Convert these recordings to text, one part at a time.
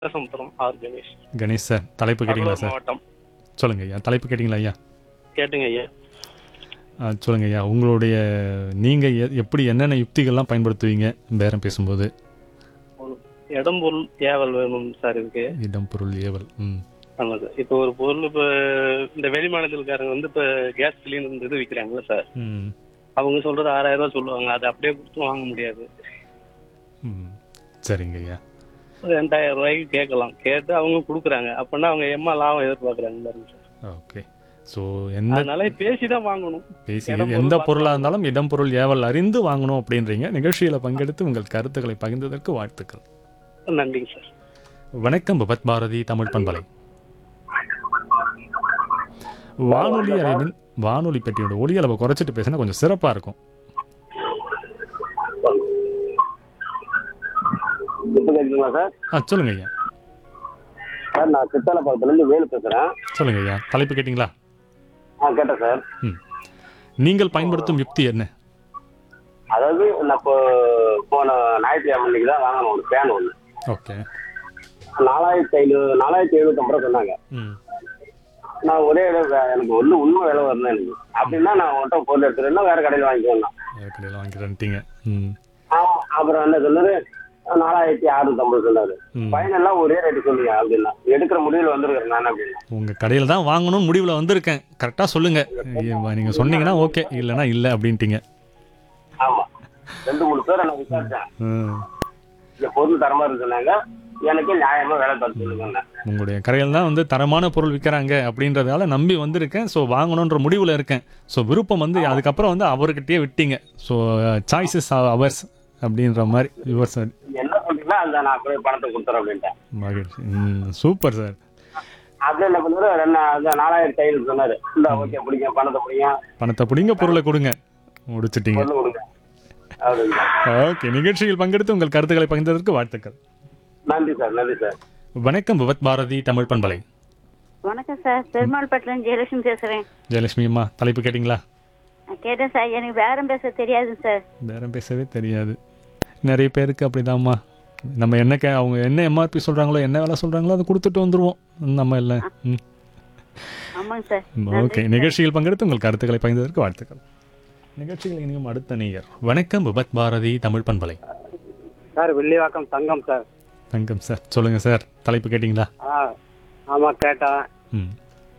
சமுத்திரம் R Ganesh Ganesh sir தலைப்பு கேட்டிங்களா கடலூர் சார் மாவட்டம் சொல்லுங்க ஐயா தலைப்பு கேட்டிங்களா ஐயா கேட்டுங்க ஐயா ஆ, சொல்லுங்க ஐயா உங்களுடைய நீங்கள் எப்படி என்னென்ன யுக்திகள்லாம் பயன்படுத்துவீங்க பேரம் பேசும்போது ஒரு இடம் பொருள் ஏவல் வேணும் சார் இருக்கு இடம் பொருள் ஏவல் ம் ஆமா சார் இப்போ ஒரு பொருள் இப்போ இந்த வெளி மாநிலத்துக்காரங்க வந்து இப்போ கேஸ் சிலிண்டர் இது விற்கிறாங்கல்ல சார் ம் அவங்க சொல்றது ஆறாயிரம் ரூபாய் சொல்லுவாங்க அதை அப்படியே கொடுத்து வாங்க முடியாது ம் சரிங்க ஐயா ஒரு ரெண்டாயிரம் ரூபாய்க்கு கேட்கலாம் கேட்டு அவங்க கொடுக்குறாங்க அப்படின்னா அவங்க எம்மா லாபம் எதிர்பார்க்குறாங்க பாருங்க சார் ஓகே ஸோ எந்த அதனால பேசி தான் வாங்கணும் பேசி இடம் எந்த பொருள் பொருளாக இருந்தாலும் இடம் பொருள் ஏவல் அறிந்து வாங்கணும் அப்படின்றீங்க நிகழ்ச்சியில் பங்கெடுத்து உங்கள் கருத்துக்களை பகிர்ந்ததற்கு வாழ்த்துக்கள் நன்றிங்க சார் வணக்கம் பகத் பாரதி தமிழ் பண்பலை வானொலி அறையின் வானொலி பெட்டியோட ஒலி அளவை குறைச்சிட்டு பேசினா கொஞ்சம் சிறப்பாக இருக்கும் இப்போ கேட்குங்களா சார் ஆ சொல்லுங்க ஐயா சார் நான் சித்தாலப்பாக்கத்துலேருந்து வேலு பேசுகிறேன் சொல்லுங்க ஐயா தலைப்பு கேட்டிங்களா ஆ கேட்டேன் சார் ம் நீங்கள் பயன்படுத்தும் யுக்தி என்ன அதாவது நான் இப்போ போன ஞாயிற்றுக்கிழமை அன்னைக்கு தான் வாங்கணும் ஒரு ஃபேன் ஒன்று ஓகே நாலாயிரத்தி ஐநூறு நாலாயிரத்தி எழுநூத்தம்பது ரூபா சொன்னாங்க ம் நான் ஒரே இடம் வே- எனக்கு ஒன்றும் உண்மை விலை வரணும் எனக்கு அப்படின்னா நான் உன்கிட்ட பொருள் எடுத்துருந்தா வேற கடையில் வாங்கிக்கணும் வேறு கடையில் வாங்கிக்கிறேன்ட்டீங்க ம் ஆமாம் அப்புறம் என்ன சொன்னாரு நாலாயிரத்தி அறுநூத்தம்பது சொன்னாரு ம் ஃபைனல்லாம் ஒரே ரேட்டு சொல்லுங்க அப்படின்னா எடுக்கிற முடிவில் வந்துருக்கிறேன் நான் அப்படின்னா உங்கள் கடையில் தான் வாங்கணும்னு முடிவில் வந்திருக்கேன் கரெக்டாக சொல்லுங்கள் நீங்கள் சொன்னீங்கன்னா ஓகே இல்லைன்னா இல்லை அப்படின்ட்டீங்க ஆமாம் ரெண்டு மூணு பேரை நான் விசாரிச்சேன் ம் இந்த பொருள் தரமா இருக்கு சொன்னாங்க எனக்கு நியாயமா வேலை தர சொல்லுங்க உங்களுடைய கடையில் தான் வந்து தரமான பொருள் விற்கிறாங்க அப்படின்றதால நம்பி வந்திருக்கேன் ஸோ வாங்கணுன்ற முடிவில் இருக்கேன் ஸோ விருப்பம் வந்து அதுக்கப்புறம் வந்து அவர்கிட்டயே விட்டீங்க ஸோ சாய்ஸஸ் அவர்ஸ் அப்படின்ற மாதிரி யுவர் சார் என்ன சொல்றீங்களோ அந்த நான் அப்படியே பணத்தை கொடுத்துறேன் அப்படின்ட்டேன் மகிழ்ச்சி ம் சூப்பர் சார் அப்படியே என்ன பண்ணாரு ரெண்டு அந்த நாலாயிரத்தி ஐநூறு சொன்னாரு இந்த ஓகே பிடிங்க பணத்தை பிடிங்க பணத்தை பிடிங்க பொருளை கொடுங்க முடிச்சிட்டீங்க பொருள் கொடுங்க அப்படின்னா ஓகே நிகழ்ச்சியில் பங்கெடுத்து உங்கள் கருத்துக்களை பகிர்ந்ததற்கு வாழ்த்துக்கள் நன்றி சார் நன்றி சார் வணக்கம் விவத் பாரதி தமிழ் பண்பலை வணக்கம் சார் பெருமாள்பட்டிலேருந்து ஜெயலட்சுமி பேசுகிறேன் ஜெயலட்சுமி அம்மா தலைப்பு கேட்டிங்களா நான் கேட்டேன் சார் எனக்கு பேரம் பேச தெரியாது சார் பேரம் பேசவே தெரியாது நிறைய பேருக்கு அப்படிதாம்மா நம்ம என்ன கே அவங்க என்ன எம்ஆர்பி சொல்கிறாங்களோ என்ன வேலை சொல்கிறாங்களோ அதை கொடுத்துட்டு வந்துடுவோம் நம்ம இல்லை ம் ஆமாங்க சார் ஓகே நிகழ்ச்சியில் பங்கெடுத்து உங்கள் கருத்துக்களை பகிர்ந்ததற்கு வாழ்த்துக்கள் நிகழ்ச்சியில் இனியும் அடுத்த நேயர் வணக்கம் விபத் பாரதி தமிழ் பண்பலை sir Vellivakkam Thangam sir Thangam sir சொல்லுங்கள் சார் தலைப்பு கேட்டிங்களா ஆ ஆமா கேட்டேன் ம்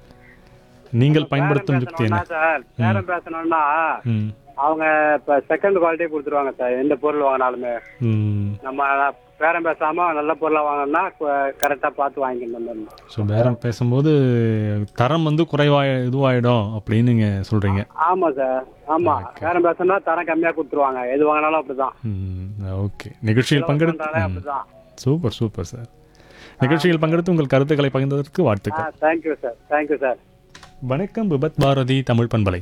நீங்கள் பயன்படுத்தும் பேரம் யுக்தி என்ன பேசணும்னா சார் பேரம் பேசணும்னா ம் அவங்க இப்ப செகண்ட் குவாலிட்டி கொடுத்துருவாங்க சார் எந்த பொருள் வாங்கினாலுமே ம் நம்ம பேரம் பேசாம நல்ல பொருளா வாங்கினோம்னா கரெக்டா பார்த்து வாங்கிக்கணும் ஸோ பேரம் பேசும்போது தரம் வந்து குறைவாக இதுவாயிடும் அப்படின்னு நீங்கள் சொல்கிறீங்க ஆமா சார் ஆமா பேரம் பேசணும்னா தரம் கம்மியா கொடுத்துருவாங்க எது வாங்கினாலும் அப்படிதான் ஓகே நிகழ்ச்சியில் பங்கெடுத்து பண்றாலே ம், அப்படிதான் சூப்பர் சூப்பர் சார் நிகழ்ச்சியில் பங்கெடுத்து உங்கள் கருத்துக்களை பகிர்ந்ததற்கு ஆ வாழ்த்துக்கள் தேங்க்யூ சார் தேங்க்யூ சார் வணக்கம் விபத் பாரதி தமிழ் பண்பலை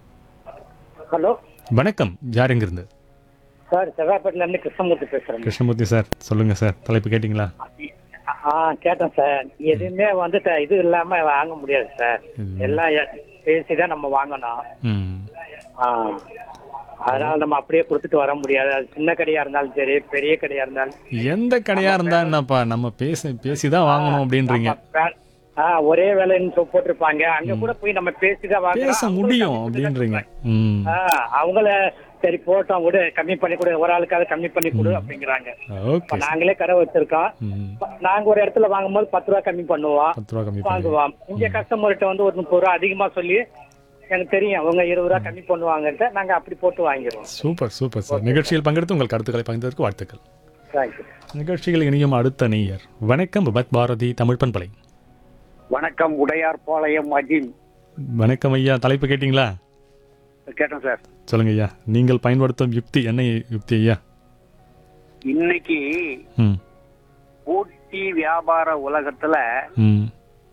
ஹலோ வணக்கம் யார் எங்கிருந்து சார் செவ்வாய்ப்பேட்டில இருந்து கிருஷ்ணமூர்த்தி பேசுறேன் கிருஷ்ணமூர்த்தி சார் சொல்லுங்க சார் தலைப்பு கேட்டிங்களா ஆ கேட்டேன் சார் எதுவுமே வந்து த- இது இல்லாம வாங்க முடியாது சார் எல்லாம் எ- பேசிதான் நம்ம வாங்கணும் ம் ஆ. அதனால நம்ம அப்படியே கொடுத்துட்டு வர முடியாது அது சின்ன கடையா இருந்தாலும் சரி பெரிய கடையா இருந்தாலும் எந்த கடையாக இருந்தா என்னப்பா நம்ம பேச பேசி தான் வாங்கணும் அப்படின்றீங்க வே- ஆ, ஒரே வேலைன்னு சொ- போட்டிருப்பாங்க அங்க கூட போய் நம்ம பேசிதான் வாங்கணும் பேச முடியும் அப்படின்றீங்க ம் ஆ, அவங்கள சரி போட்டோம் விடு கம்மி பண்ணி கொடு ஒரு ஆளுக்காவது கம்மி பண்ணி கொடு அப்படிங்கிறாங்க இப்ப ஓகே நாங்களே கடை வச்சிருக்கோம் ம் நாங்க ஒரு இடத்துல வாங்கும்போது பத்து ரூபா கம்மி பண்ணுவோம் பத்து ரூபா கம்மி பண்ணி வாங்குவோம் இங்க கஸ்டமர்கிட்ட வந்து ஒரு முப்பது ரூபா அதிகமா சொல்லி எனக்கு தெரியும் அவங்க இருபது ரூபா கம்மி பண்ணுவாங்கன்ட்டு நாங்க அப்படி போட்டு வாங்கிடுவோம் சூப்பர் சூப்பர் சார் நிகழ்ச்சியில் பங்கெடுத்து உங்கள் கருத்துக்களை பகிர்ந்ததற்கு வாழ்த்துக்கள் தேங்க்யூ நிகழ்ச்சியில் இனியும் அடுத்த நேயர் வணக்கம் விபத் பாரதி தமிழ் பண்பலை வணக்கம் உடையார் பாளையம் அஜிம் வணக்கம் ஐயா தலைப்பு கேட்டிங்களா கேட்டேன் சார் சொல்லுங்க ஐயா நீங்கள் பயன்படுத்தும் யுக்தி என்ன யுக்தி ஐயா இன்னைக்கு ம் போட்டி வியாபார உலகத்துல ம்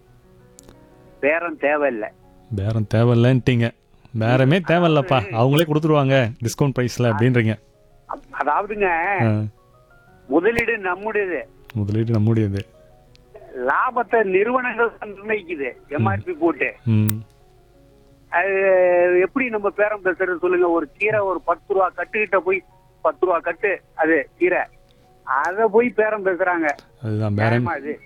பேரம் தேவையில்லை பேரம் தேவையில்லைன்ட்டீங்க பேரமே தேவையில்லப்பா அவங்களே கொடுத்துருவாங்க டிஸ்கவுண்ட் ப்ரைஸில் அப்படின்றீங்க அதாவதுங்க ஆ, முதலீடு நம்முடையது முதலீடு நம்முடையது லாபத்தை நிறுவனங்கள் தான் நிர்ணயிக்குது எம்ஆர்பி போட்டு ம் அது எப்படி நம்ம பேரம் பேசுறது சொல்லுங்க ஒரு கீரை ஒரு பத்து ரூபா கட்டுக்கிட்ட போய் பத்து ரூபா கட்டு அது கீரை அத போய் பேரம் பேசுறாங்க அதுதான் பேரம் நியாயமா இது